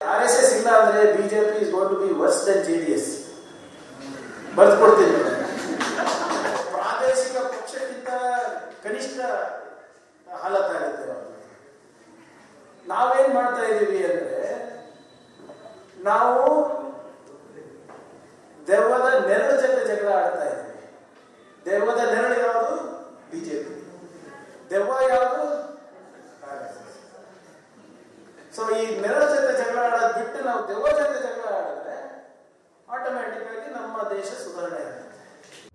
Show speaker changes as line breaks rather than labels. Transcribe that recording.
R S yes ಇಲ್ಲ ಅಂದ್ರೆ BJP is gone to be worse than J D S ಬರ್ದ್ಕೊಡ್ತೀನಿ ಪ್ರಾದೇಶಿಕ ಪಕ್ಷಕ್ಕಿಂತ ಕನಿಷ್ಠ ಹಾಲತ್ತಾಗುತ್ತೆ ಅವ್ರದ್ದು. ನಾವೇನ್ ಮಾಡ್ತಾ ಇದ್ದೀವಿ ಅಂದ್ರೆ ನಾವು ದೆವ್ವದ ನೆರಳು ಜೊತೆ ಜಗಳ ಆಡ್ತಾ ಇದ್ದೀವಿ ದೆವ್ವದ ನೆರಳು ಯಾವುದು ಬಿಜೆಪಿ ದೆವ್ವ ಯಾವುದು ಸೊ ಈ ನೆರಳು ಜೊತೆ ಜಗಳ ಆಡೋದು ಬಿಟ್ಟು ನಾವು ದೆವ್ವ ಜೊತೆ ಜಗಳ ಆಡಿದ್ರೆ ಆಟೋಮ್ಯಾಟಿಕ್ ಆಗಿ ನಮ್ಮ ದೇಶ ಸುಧಾರಣೆ ಆಗುತ್ತೆ